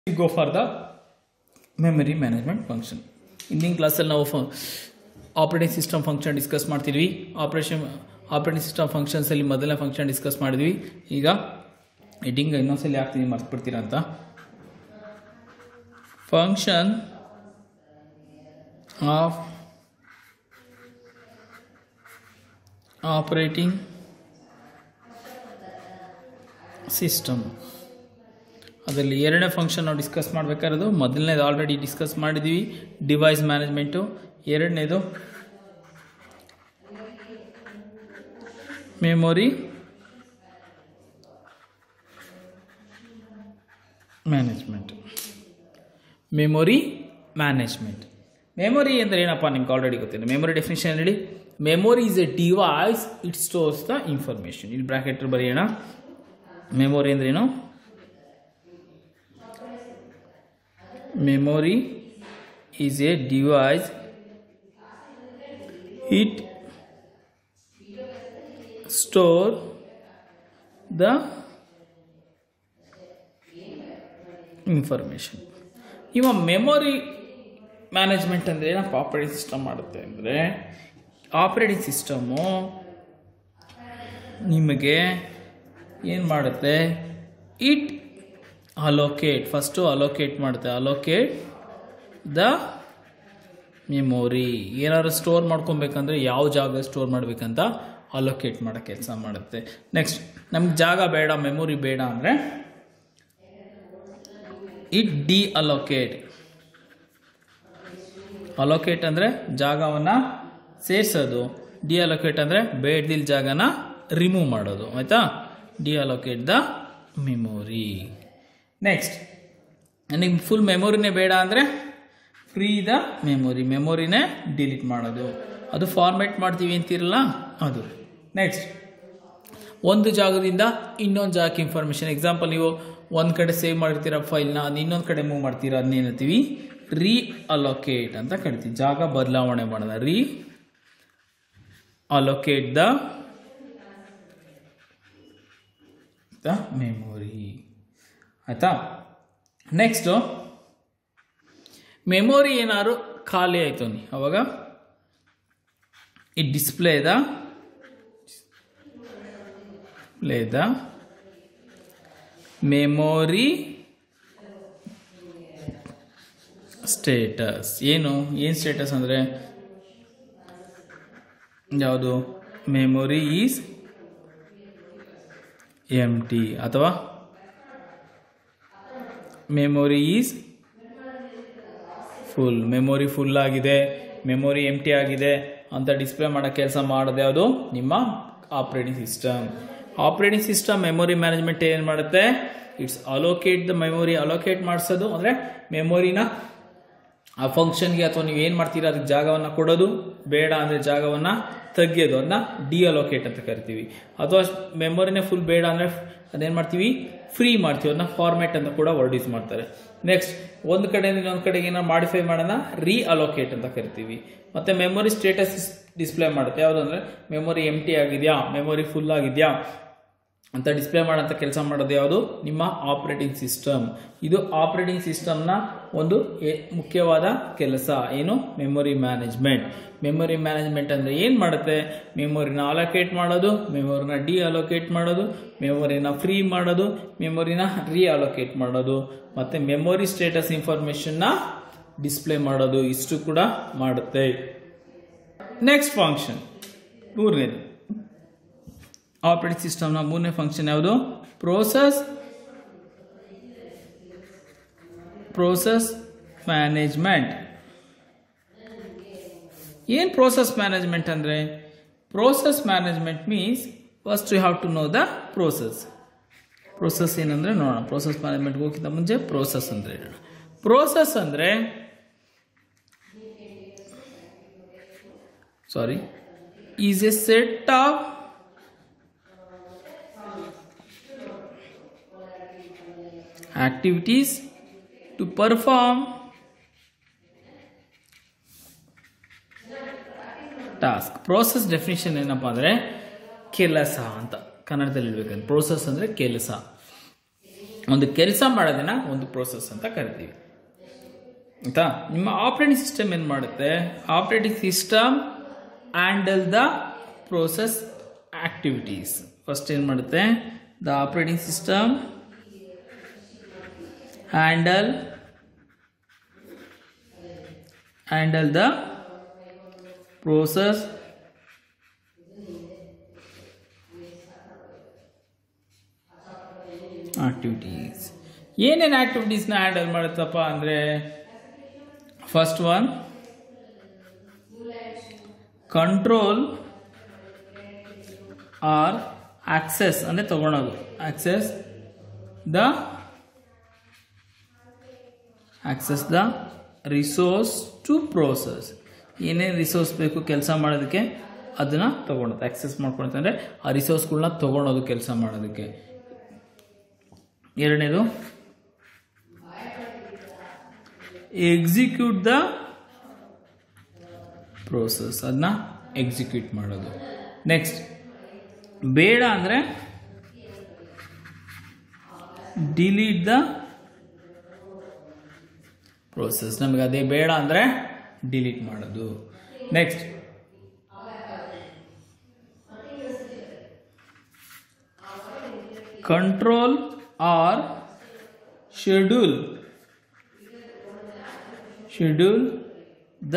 we go for the memory management function ಹಿಂದಿನ ಕ್ಲಾಸಲ್ಲಿ ನಾವು ಆಪರೇಟಿಂಗ್ ಸಿಸ್ಟಮ್ ಫಂಕ್ಷನ್ ಡಿಸ್ಕಸ್ ಮಾಡ್ತಿದ್ವಿ ಆಪರೇಷನ್ ಆಪರೇಟಿಂಗ್ ಸಿಸ್ಟಮ್ ಫಂಕ್ಷನ್ಸಲ್ಲಿ ಮೊದಲನೇ ಫಂಕ್ಷನ್ ಡಿಸ್ಕಸ್ ಮಾಡಿದ್ವಿ ಈಗ ಹೆಡ್ಡಿಂಗ್ ಇನ್ನೊಂದ್ಸಲಿ ಹಾಕ್ತೀನಿ ಮರ್ತ್ಬಿಡ್ತೀರಾ ಅಂತ ಫಂಕ್ಷನ್ ಆಫ್ ಆಪರೇಟಿಂಗ್ ಸಿಸ್ಟಮ್ ಅದರಲ್ಲಿ ಎರಡನೇ ಫಂಕ್ಷನ್ ನಾವು ಡಿಸ್ಕಸ್ ಮಾಡಬೇಕಾಗಿರೋದು ಮೊದಲನೇದು ಆಲ್ರೆಡಿ ಡಿಸ್ಕಸ್ ಮಾಡಿದ್ದೀವಿ ಡಿವೈಸ್ ಮ್ಯಾನೇಜ್ಮೆಂಟು ಎರಡನೇದು memory management memory management memory ಅಂದರೆ ಏನಪ್ಪ ನಿಮ್ಗೆ ಆಲ್ರೆಡಿ ಗೊತ್ತಿದೆ ಮೆಮೊರಿ ಡೆಫಿನೇಷನ್ ಹೇಳಿ memory is a device it stores the information ಇಲ್ಲಿ ಬ್ರಾಕೆಟ್ ಬರೆಯೋಣ ಮೆಮೊರಿ ಅಂದ್ರೇನು memory is a device it store the information ಇವ ಮೆಮೊರಿ ಮ್ಯಾನೇಜ್ಮೆಂಟ್ ಅಂದರೆ ಏನಪ್ಪ ಆಪರೇಟಿಂಗ್ ಸಿಸ್ಟಮ್ ಮಾಡುತ್ತೆ ಅಂದರೆ ಆಪರೇಟಿಂಗ್ ಸಿಸ್ಟಮು ನಿಮಗೆ ಏನು ಮಾಡುತ್ತೆ ಇಟ್ ಅಲೋಕೇಟ್ ಫಸ್ಟು ಅಲೋಕೇಟ್ ಮಾಡುತ್ತೆ ಅಲೋಕೇಟ್ ದ ಮೆಮೊರಿ ಏನಾದ್ರು ಸ್ಟೋರ್ ಮಾಡ್ಕೊಬೇಕಂದ್ರೆ ಯಾವ ಜಾಗ ಸ್ಟೋರ್ ಮಾಡಬೇಕಂತ ಅಲೋಕೇಟ್ ಮಾಡೋ ಕೆಲಸ ಮಾಡುತ್ತೆ ನೆಕ್ಸ್ಟ್ ನಮ್ಗೆ ಜಾಗ ಬೇಡ ಮೆಮೊರಿ ಬೇಡ ಅಂದರೆ ಇಟ್ ಡಿ ಅಲೋಕೇಟ್ ಅಲೋಕೇಟ್ ಅಂದರೆ ಜಾಗವನ್ನು ಸೇರಿಸೋದು ಡಿ ಅಲೋಕೇಟ್ ಅಂದರೆ ಬೇಡ್ದಿಲ್ ಜಾಗನ ರಿಮೂವ್ ಮಾಡೋದು ಆಯಿತಾ deallocate the memory next ನನಗೆ ಫುಲ್ ಮೆಮೊರಿನೇ ಬೇಡ ಅಂದರೆ ಫ್ರೀ ದ ಮೆಮೊರಿ ಮೆಮೊರಿನೇ ಡಿಲೀಟ್ ಮಾಡೋದು ಅದು ಫಾರ್ಮೆಟ್ ಮಾಡ್ತೀವಿ ಅಂತಿರಲ್ಲ ಅದು ನೆಕ್ಸ್ಟ್ ಒಂದು ಜಾಗದಿಂದ ಇನ್ನೊಂದು ಜಾಗಕ್ಕೆ ಇನ್ಫಾರ್ಮೇಷನ್ ಎಕ್ಸಾಂಪಲ್ ನೀವು ಒಂದು ಕಡೆ ಸೇವ್ ಮಾಡಿರ್ತೀರ ಫೈಲ್ನ ಅದು ಇನ್ನೊಂದು ಕಡೆ ಮೂವ್ ಮಾಡ್ತೀರಾ ಅದನ್ನೇನಂತೀವಿ ರೀ ಅಲೋಕೇಟ್ ಅಂತ ಕರಿತೀವಿ ಜಾಗ ಬದಲಾವಣೆ ಮಾಡೋದ reallocate the the memory ಆಯಿತಾ ನೆಕ್ಸ್ಟು ಮೆಮೊರಿ ಏನಾದ್ರು ಖಾಲಿ ಆಯಿತು ನೀ ಅವಾಗ ಈ display the play the memory status ಏನು ಏನು ಸ್ಟೇಟಸ್ ಅಂದರೆ ಯಾವುದು ಮೆಮೊರಿ ಈಸ್ ಎಮ್ ಟಿ ಅಥವಾ memory is full memory full ಆಗಿದೆ ಮೆಮೊರಿ ಎಮ್ ಟಿ ಆಗಿದೆ ಅಂತ ಡಿಸ್ಪ್ಲೇ ಮಾಡೋ ಕೆಲಸ ಮಾಡೋದು ಯಾವುದು ನಿಮ್ಮ operating system operating system memory management ಏನು ಮಾಡುತ್ತೆ it's allocate the memory allocate ಮಾಡಿಸೋದು ಅಂದರೆ ಮೆಮೊರಿನ ಆ ಫಂಕ್ಷನ್ಗೆ ಅಥವಾ ನೀವು ಏನು ಮಾಡ್ತೀರಾ ಅದಕ್ಕೆ ಜಾಗವನ್ನು ಕೊಡೋದು ಬೇಡ ಅಂದರೆ ಜಾಗವನ್ನು ತೆಗಿಯೋದು ಅದನ್ನ ಡಿ ಅಲೋಕೇಟ್ ಅಂತ ಕರಿತೀವಿ ಅಥವಾ ಮೆಮೊರಿನೇ ಫುಲ್ ಬೇಡ ಅಂದರೆ ಅದೇನು ಮಾಡ್ತೀವಿ ಫ್ರೀ ಮಾಡ್ತೀವಿ ಅದನ್ನ ಫಾರ್ಮೆಟ್ ಅಂತ ಕೂಡ ವರ್ಡ್ ಯೂಸ್ ಮಾಡ್ತಾರೆ ನೆಕ್ಸ್ಟ್ ಒಂದು ಕಡೆಯಿಂದ ಇನ್ನೊಂದು ಕಡೆಗೆ ಏನೋ ಮಾಡಿಫೈ ಮಾಡೋಣ ರೀ ಅಲೋಕೇಟ್ ಅಂತ ಕರಿತೀವಿ ಮತ್ತು ಮೆಮೊರಿ ಸ್ಟೇಟಸ್ ಡಿಸ್ಪ್ಲೇ ಮಾಡುತ್ತೆ ಯಾವುದಂದ್ರೆ ಮೆಮೊರಿ ಎಮ್ ಟಿ ಆಗಿದೆಯಾ ಮೆಮೊರಿ ಫುಲ್ ಆಗಿದೆಯಾ ಅಂತ ಡಿಸ್ಪ್ಲೇ ಮಾಡೋಂಥ ಕೆಲಸ ಮಾಡೋದು ಯಾವುದು ನಿಮ್ಮ ಆಪರೇಟಿಂಗ್ ಸಿಸ್ಟಮ್ ಇದು ಆಪರೇಟಿಂಗ್ ಸಿಸ್ಟಮ್ನ ಒಂದು ಮುಖ್ಯವಾದ ಕೆಲಸ ಏನು ಮೆಮೊರಿ ಮ್ಯಾನೇಜ್ಮೆಂಟ್ ಮೆಮೊರಿ ಮ್ಯಾನೇಜ್ಮೆಂಟ್ ಅಂದರೆ ಏನು ಮಾಡುತ್ತೆ ಮೆಮೊರಿನ ಅಲೋಕೇಟ್ ಮಾಡೋದು ಮೆಮೊರಿನ ಡಿ ಅಲೋಕೇಟ್ ಮಾಡೋದು ಮೆಮೊರಿನ ಫ್ರೀ ಮಾಡೋದು ಮೆಮೊರಿನ ರೀ ಅಲೋಕೇಟ್ ಮಾಡೋದು ಮತ್ತು ಮೆಮೊರಿ ಸ್ಟೇಟಸ್ ಇನ್ಫಾರ್ಮೇಷನ್ನ ಡಿಸ್ಪ್ಲೇ ಮಾಡೋದು ಇಷ್ಟು ಕೂಡ ಮಾಡುತ್ತೆ ನೆಕ್ಸ್ಟ್ ಫಂಕ್ಷನ್ ಮೂರನೇದು ಆಪರೇಟಿಂಗ್ ಸಿಸ್ಟಮ್ನ ಮೂರನೇ ಫಂಕ್ಷನ್ ಯಾವುದು ಪ್ರೋಸೆಸ್ ಪ್ರೋಸೆಸ್ ಮ್ಯಾನೇಜ್ಮೆಂಟ್ ಏನು ಪ್ರೋಸೆಸ್ ಮ್ಯಾನೇಜ್ಮೆಂಟ್ ಅಂದರೆ process management means first you have to know the process process ಏನಂದರೆ ನೋಡೋಣ ಪ್ರೋಸೆಸ್ ಮ್ಯಾನೇಜ್ಮೆಂಟ್ಗೆ ಹೋಗಿಂತ ಮುಂಚೆ ಪ್ರೋಸೆಸ್ ಅಂದರೆ ಹೇಳೋಣ ಪ್ರೋಸೆಸ್ ಅಂದರೆ sorry is a set of activities to perform task process definition ಏನಪ್ಪ ಅಂದರೆ ಕೆಲಸ ಅಂತ ಕನ್ನಡದಲ್ಲಿ ಹೇಳ್ಬೇಕಂದ್ರೆ ಪ್ರೋಸೆಸ್ ಅಂದರೆ ಕೆಲಸ ಒಂದು ಕೆಲಸ ಮಾಡೋದನ್ನ ಒಂದು ಪ್ರೋಸೆಸ್ ಅಂತ ಕರಿತೀವಿ ಆಯ್ತಾ ನಿಮ್ಮ ಆಪರೇಟಿಂಗ್ ಸಿಸ್ಟಮ್ ಏನು ಮಾಡುತ್ತೆ operating system handle the process activities first ಏನು ಮಾಡುತ್ತೆ the operating system handle handle the process activities ಏನೇನು ಆಕ್ಟಿವಿಟೀಸ್ನ ಹ್ಯಾಂಡಲ್ ಮಾಡುತ್ತಪ್ಪ ಅಂದರೆ first one control or access ಅಂದರೆ ತಗೊಳೋದು access the access the resource to process ಏನೇನು ರಿಸೋರ್ಸ್ ಬೇಕು ಕೆಲಸ ಮಾಡೋದಕ್ಕೆ ಅದನ್ನು ತೊಗೊಳೋದು ಆಕ್ಸೆಸ್ ಮಾಡ್ಕೊಳ್ತಂದ್ರೆ ಆ ರಿಸೋರ್ಸ್ಗಳನ್ನ ತೊಗೊಳೋದು ಕೆಲಸ ಮಾಡೋದಕ್ಕೆ ಎರಡನೇದು ಎಕ್ಸಿಕ್ಯೂಟ್ ದ ಪ್ರೋಸೆಸ್ ಅದನ್ನ ಎಕ್ಸಿಕ್ಯೂಟ್ ಮಾಡೋದು ನೆಕ್ಸ್ಟ್ ಬೇಡ ಅಂದರೆ ಡಿಲೀಟ್ ದ ಪ್ರೋಸೆಸ್ ನಮಗೆ ಅದೇ ಬೇಡ ಅಂದರೆ ಡಿಲೀಟ್ ಮಾಡೋದು next control or schedule schedule the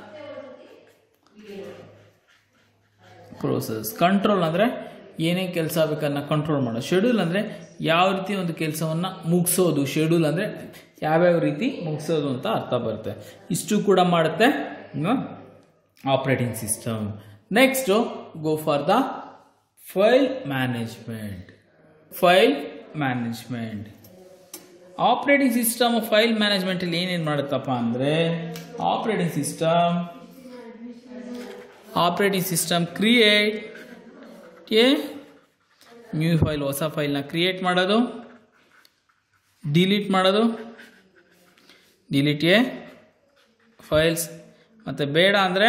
process control ಅಂದರೆ ಏನೇ ಕೆಲಸ ಬೇಕನ್ನ ಕಂಟ್ರೋಲ್ ಮಾಡೋದು ಶೆಡ್ಯೂಲ್ ಅಂದರೆ ಯಾವ ರೀತಿ ಒಂದು ಕೆಲಸವನ್ನು ಮುಗಿಸೋದು ಶೆಡ್ಯೂಲ್ ಅಂದರೆ ಯಾವ್ಯಾವ ರೀತಿ ಮುಗಿಸೋದು ಅಂತ ಅರ್ಥ ಬರುತ್ತೆ ಇಷ್ಟು ಕೂಡ ಮಾಡುತ್ತೆ operating system next go for the file management file management operating system file ಮ್ಯಾನೇಜ್ಮೆಂಟಲ್ಲಿ ಏನೇನು ಮಾಡುತ್ತಪ್ಪ ಅಂದರೆ operating system operating system create a new file ಹೊಸ ಫೈಲ್ನ ಕ್ರಿಯೇಟ್ ಮಾಡೋದು ಡಿಲೀಟ್ ಮಾಡೋದು ಡಿಲೀಟ್ ಎ ಫೈಲ್ಸ್ ಮತ್ತು ಬೇಡ ಅಂದರೆ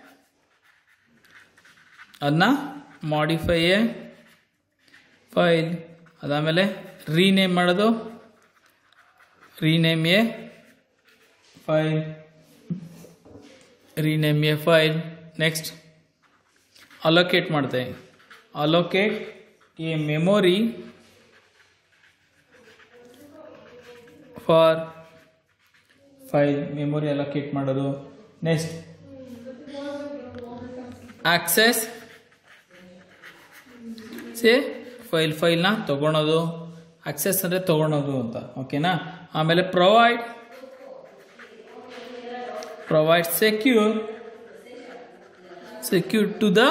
ಅದನ್ನ ಮಾಡಿಫೈ ಎ ಫೈಲ್ ಅದಾದಮೇಲೆ ರೀನೇಮ್ ಮಾಡೋದು rename a file rename a file next allocate ಮಾಡ್ತೇವೆ allocate a memory for file memory allocate ಮಾಡೋದು ನೆಕ್ಸ್ಟ್ ಆಕ್ಸೆಸ್ ಸೇ ಫೈಲ್ ಫೈಲ್ನ ತೊಗೊಳೋದು ಆಕ್ಸೆಸ್ ಅಂದರೆ ತೊಗೊಳೋದು ಅಂತ ಓಕೆನಾ ಆಮೇಲೆ provide provide secure secure to the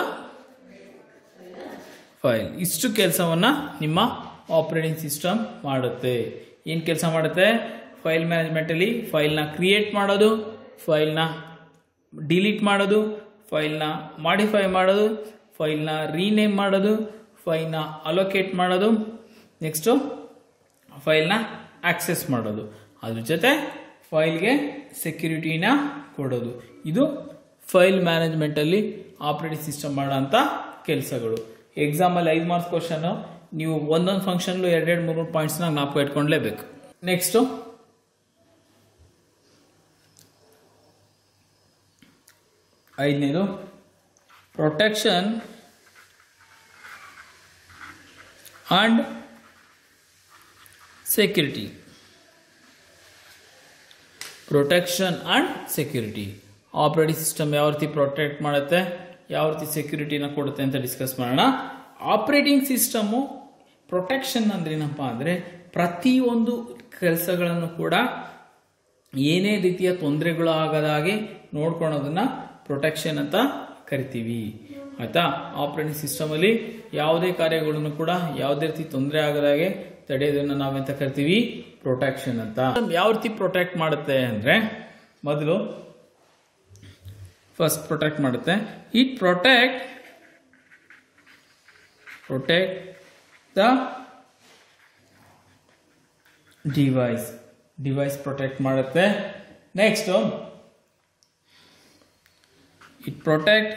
file ಇಷ್ಟು ಕೆಲಸವನ್ನು ನಿಮ್ಮ ಆಪರೇಟಿಂಗ್ ಸಿಸ್ಟಮ್ ಮಾಡುತ್ತೆ ಏನು ಕೆಲಸ ಮಾಡುತ್ತೆ ಫೈಲ್ ಮ್ಯಾನೇಜ್ಮೆಂಟಲ್ಲಿ ಫೈಲ್ನ ಕ್ರಿಯೇಟ್ ಮಾಡೋದು ಫೈಲ್ನ ಡಿಲೀಟ್ ಮಾಡೋದು ಫೈಲ್ನ ಮಾಡಿಫೈ ಮಾಡೋದು ಫೈಲ್ನ ರೀನೇಮ್ ಮಾಡೋದು ಫೈಲ್ನ ಅಲೋಕೇಟ್ ಮಾಡೋದು ನೆಕ್ಸ್ಟು ಫೈಲ್ನ ಆಕ್ಸೆಸ್ ಮಾಡೋದು ಅದ್ರ ಜೊತೆ ಫೈಲ್ಗೆ ಸೆಕ್ಯೂರಿಟಿನ ಕೊಡೋದು ಇದು ಫೈಲ್ ಮ್ಯಾನೇಜ್ಮೆಂಟಲ್ಲಿ ಆಪರೇಟಿಂಗ್ ಸಿಸ್ಟಮ್ ಮಾಡೋಂಥ ಕೆಲಸಗಳು ಎಕ್ಸಾಮಲ್ಲಿ ಐದು ಮಾರ್ಕ್ಸ್ ಕ್ವಶನು ನೀವು ಒಂದೊಂದು ಫಂಕ್ಷನ್ಲು ಎರಡೆರಡು ಮೂರು ಮೂರು ಪಾಯಿಂಟ್ಸ್ನ ಜ್ಞಾಪಕ ಇಟ್ಕೊಂಡ್ಲೇಬೇಕು ನೆಕ್ಸ್ಟು ಐದನೇದು protection and security protection and security operating system ಯಾವ ರೀತಿ ಪ್ರೊಟೆಕ್ಟ್ ಮಾಡುತ್ತೆ ಯಾವ ರೀತಿ ಸೆಕ್ಯೂರಿಟಿನ ಕೊಡುತ್ತೆ ಅಂತ ಡಿಸ್ಕಸ್ ಮಾಡೋಣ ಆಪರೇಟಿಂಗ್ ಸಿಸ್ಟಮು ಪ್ರೊಟೆಕ್ಷನ್ ಅಂದ್ರೆ ಏನಪ್ಪ ಅಂದರೆ ಪ್ರತಿಯೊಂದು ಕೆಲಸಗಳನ್ನು ಕೂಡ ಏನೇ ರೀತಿಯ ತೊಂದರೆಗಳು ಆಗದ ಹಾಗೆ ನೋಡ್ಕೊಳೋದನ್ನ ಪ್ರೊಟೆಕ್ಷನ್ ಅಂತ ಕರಿತೀವಿ ಆಯ್ತಾ ಆಪರೇಟಿಂಗ್ ಸಿಸ್ಟಮಲ್ಲಿ ಯಾವುದೇ ಕಾರ್ಯಗಳನ್ನು ಕೂಡ ಯಾವುದೇ ರೀತಿ ತೊಂದರೆ ಆಗದ ಹಾಗೆ ತಡೆಯೋದನ್ನ ನಾವೆಂತ ಕರಿತೀವಿ ಪ್ರೊಟೆಕ್ಷನ್ ಅಂತ ಯಾವ ರೀತಿ ಪ್ರೊಟೆಕ್ಟ್ ಮಾಡುತ್ತೆ ಅಂದರೆ ಮೊದಲು ಫಸ್ಟ್ ಪ್ರೊಟೆಕ್ಟ್ ಮಾಡುತ್ತೆ it protect protect the device device protect ಮಾಡುತ್ತೆ next it protect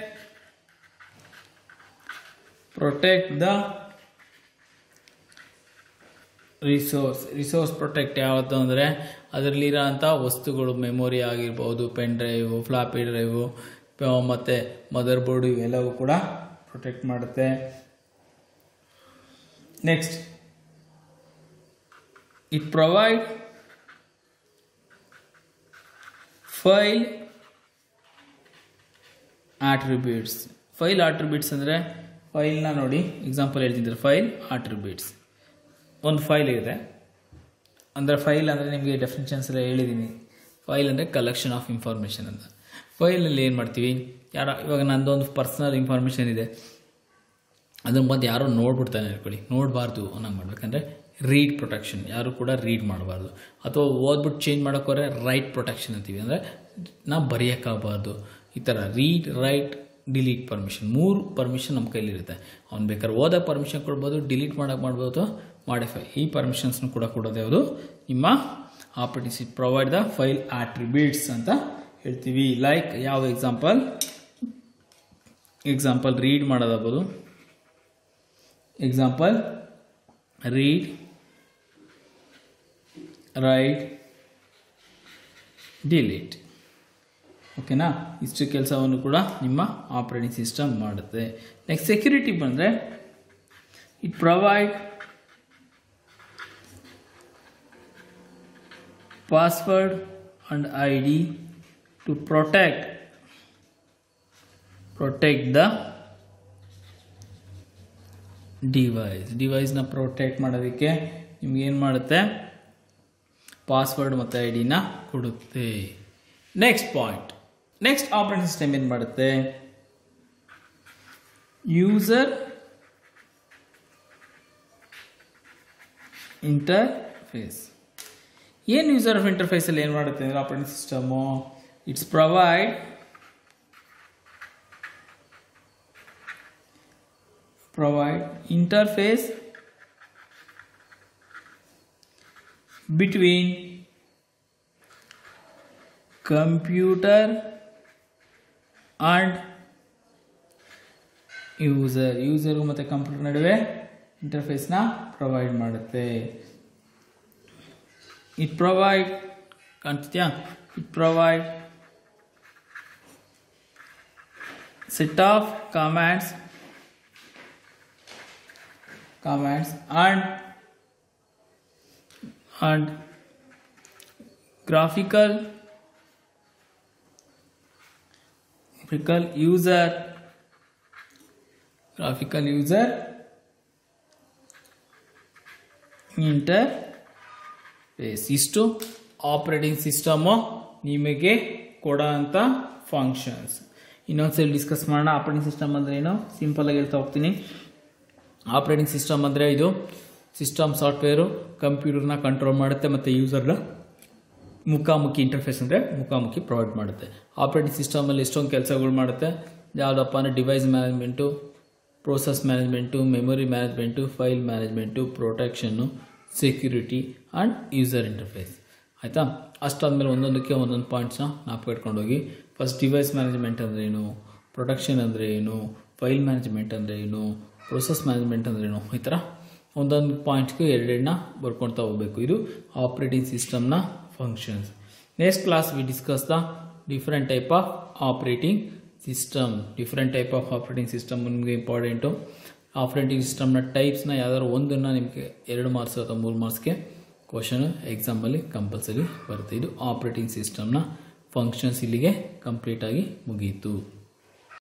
protect the resource resource protect ಯಾವತ್ತು ಅಂದರೆ ಅದರಲ್ಲಿರೋಂಥ ವಸ್ತುಗಳು ಮೆಮೊರಿ ಆಗಿರ್ಬೋದು ಪೆನ್ ಡ್ರೈವು ಫ್ಲಾಪಿ ಡ್ರೈವು ಮತ್ತು ಮದರ್ ಬೋರ್ಡು ಇವೆಲ್ಲವೂ ಕೂಡ ಪ್ರೊಟೆಕ್ಟ್ ಮಾಡುತ್ತೆ next it provide file attributes file attributes ಅಂದರೆ ಫೈಲ್ನ ನೋಡಿ ಎಕ್ಸಾಂಪಲ್ ಹೇಳ್ತಿದ್ದಾರೆ ಫೈಲ್ ಆಟ್ರಿಬ್ಯೂಟ್ಸ್ ಒಂದು ಫೈಲ್ ಇದೆ ಅಂದರೆ ಫೈಲ್ ಅಂದರೆ ನಿಮಗೆ ಡೆಫಿನೇಷನ್ಸ್ ಎಲ್ಲ ಹೇಳಿದ್ದೀನಿ ಫೈಲ್ ಅಂದರೆ ಕಲೆಕ್ಷನ್ ಆಫ್ ಇನ್ಫಾರ್ಮೇಷನ್ ಅಂತ ಫೈಲಲ್ಲಿ ಏನು ಮಾಡ್ತೀವಿ ಯಾರ ಇವಾಗ ನಂದೊಂದು ಪರ್ಸ್ನಲ್ ಇನ್ಫಾರ್ಮೇಷನ್ ಇದೆ ಅದನ್ನ ಬಂದು ಯಾರೋ ನೋಡ್ಬಿಡ್ತಾನೆ ಅನ್ಕೊಳ್ಳಿ ನೋಡಬಾರ್ದು ಅನ್ನಂಗೆ ಮಾಡ್ಬೇಕಂದ್ರೆ ರೀಡ್ ಪ್ರೊಟೆಕ್ಷನ್ ಯಾರು ಕೂಡ ರೀಡ್ ಮಾಡಬಾರ್ದು ಅಥವಾ ಓದ್ಬಿಟ್ಟು ಚೇಂಜ್ ಮಾಡೋಕ್ಕೋರೆ ರೈಟ್ ಪ್ರೊಟೆಕ್ಷನ್ ಅಂತೀವಿ ಅಂದರೆ ನಾವು ಬರೆಯೋಕ್ಕಾಗಬಾರ್ದು ಈ ಥರ ರೀಡ್ ರೈಟ್ ಡಿಲೀಟ್ ಪರ್ಮಿಷನ್ ಮೂರು ಪರ್ಮಿಷನ್ ನಮ್ಮ ಕೈಲಿರುತ್ತೆ ಅವ್ನು ಬೇಕಾದ್ರೆ ಓದೋ ಪರ್ಮಿಷನ್ ಕೊಡ್ಬೋದು ಡಿಲೀಟ್ ಮಾಡೋಕೆ ಮಾಡ್ಬೋದು ಅಥವಾ ಮಾಡಿಫೈ ಈ ಪರ್ಮಿಷನ್ಸ್ನು ಕೂಡ ಕೊಡೋದು ಯಾವುದು ನಿಮ್ಮ operating system provide the file attributes ಅಂತ ಹೇಳ್ತೀವಿ ಲೈಕ್ ಯಾವ ಎಕ್ಸಾಂಪಲ್ ಎಕ್ಸಾಂಪಲ್ ರೀಡ್ ಮಾಡೋದಾಗ್ಬೋದು ಎಕ್ಸಾಂಪಲ್ ರೀಡ್ ರೈಟ್ ಡಿಲೀಟ್ ಓಕೆನಾ ಇಷ್ಟು ಕೆಲಸವನ್ನು ಕೂಡ ನಿಮ್ಮ ಆಪರೇಟಿಂಗ್ ಸಿಸ್ಟಮ್ ಮಾಡುತ್ತೆ ನೆಕ್ಸ್ಟ್ ಸೆಕ್ಯೂರಿಟಿ ಬಂದರೆ it provide password and I D to protect protect the device ಡಿವೈಸ್ನ ಪ್ರೊಟೆಕ್ಟ್ ಮಾಡೋದಕ್ಕೆ ನಿಮ್ಗೆ ಏನು ಮಾಡುತ್ತೆ ಪಾಸ್ವರ್ಡ್ ಮತ್ತು ಐ ಡಿನ ಕೊಡುತ್ತೆ next point next operating system ಏನು ಮಾಡುತ್ತೆ ಯೂಸರ್ ಇಂಟರ್ಫೇಸ್ ಏನು ಯೂಸರ್ ಆಫ್ ಇಂಟರ್ಫೇಸಲ್ಲಿ ಏನು ಮಾಡುತ್ತೆ ಅಂದರೆ operating system it's provide provide interface between computer and user user ಮತ್ತು ಕಂಪ್ಯೂಟರ್ ನಡುವೆ ಇಂಟರ್ಫೇಸ್ನ ಪ್ರೊವೈಡ್ ಮಾಡುತ್ತೆ ಇಟ್ ಪ್ರೊವೈಡ್ ಕಾಣ್ತಿದ್ಯಾ it provide set of commands commands and and graphical graphical user graphical user interface ಇಷ್ಟು ಆಪರೇಟಿಂಗ್ ಸಿಸ್ಟಮು ನಿಮಗೆ ಕೊಡೋ ಅಂಥ functions ಇನ್ನೊಂದ್ಸಲಿ ಡಿಸ್ಕಸ್ ಮಾಡೋಣ ಆಪರೇಟಿಂಗ್ ಸಿಸ್ಟಮ್ ಅಂದರೆ ಏನು ಸಿಂಪಲ್ ಆಗಿ ಹೇಳ್ತಾ ಹೋಗ್ತೀನಿ ಆಪ್ರೇಟಿಂಗ್ ಸಿಸ್ಟಮ್ ಅಂದರೆ ಇದು ಸಿಸ್ಟಮ್ ಸಾಫ್ಟ್ವೇರು ಕಂಪ್ಯೂಟರ್ನ ಕಂಟ್ರೋಲ್ ಮಾಡುತ್ತೆ ಮತ್ತು ಯೂಸರ್ನ ಮುಖಾಮುಖಿ ಇಂಟರ್ಫೇಸ್ ಅಂದರೆ ಮುಖಾಮುಖಿ ಪ್ರೊವೈಡ್ ಮಾಡುತ್ತೆ ಆಪ್ರೇಟಿಂಗ್ ಸಿಸ್ಟಮಲ್ಲಿ ಎಷ್ಟೊಂದು ಕೆಲಸಗಳು ಮಾಡುತ್ತೆ ಯಾವುದಪ್ಪ ಅಂದರೆ device management process management memory management file management protection security and user interface ಆಯಿತಾ ಅಷ್ಟಾದಮೇಲೆ ಒಂದೊಂದಕ್ಕೆ ಒಂದೊಂದು ಪಾಯಿಂಟ್ಸ್ನ ನಾಲ್ಕು ಇಟ್ಕೊಂಡು ಹೋಗಿ ಫಸ್ಟ್ ಡಿವೈಸ್ ಮ್ಯಾನೇಜ್ಮೆಂಟ್ ಅಂದರೆ ಏನು ಪ್ರೊಟೆಕ್ಷನ್ ಅಂದರೆ ಏನು ಫೈಲ್ ಮ್ಯಾನೇಜ್ಮೆಂಟ್ ಅಂದರೆ ಏನು ಪ್ರೊಸೆಸ್ ಮ್ಯಾನೇಜ್ಮೆಂಟ್ ಅಂದ್ರೆ ಏನು ಈ ಥರ ಒಂದೊಂದು ಪಾಯಿಂಟ್ಗೆ ಎರಡೆರಡನ್ನ ಬರ್ಕೊಳ್ತಾ ಹೋಗಬೇಕು ಇದು ಆಪ್ರೇಟಿಂಗ್ ಸಿಸ್ಟಮ್ನ functions next class we discuss the different type of operating system different type of operating system ನಿಮಗೆ ಇಂಪಾರ್ಟೆಂಟು ಆಪ್ರೇಟಿಂಗ್ ಸಿಸ್ಟಮ್ನ ಟೈಪ್ಸ್ನ ಯಾವ್ದಾದ್ರು ಒಂದನ್ನು ನಿಮಗೆ ಎರಡು ಮಾರ್ಕ್ಸ್ ಅಥವಾ ಮೂರು ಮಾರ್ಕ್ಸ್ಗೆ ಕ್ವಶನ್ ಎಕ್ಸಾಮಲ್ಲಿ ಕಂಪಲ್ಸರಿ ಬರುತ್ತೆ ಇದು ಆಪ್ರೇಟಿಂಗ್ ಸಿಸ್ಟಮ್ನ ಫಂಕ್ಷನ್ಸ್ ಇಲ್ಲಿಗೆ ಕಂಪ್ಲೀಟಾಗಿ ಮುಗಿಯಿತು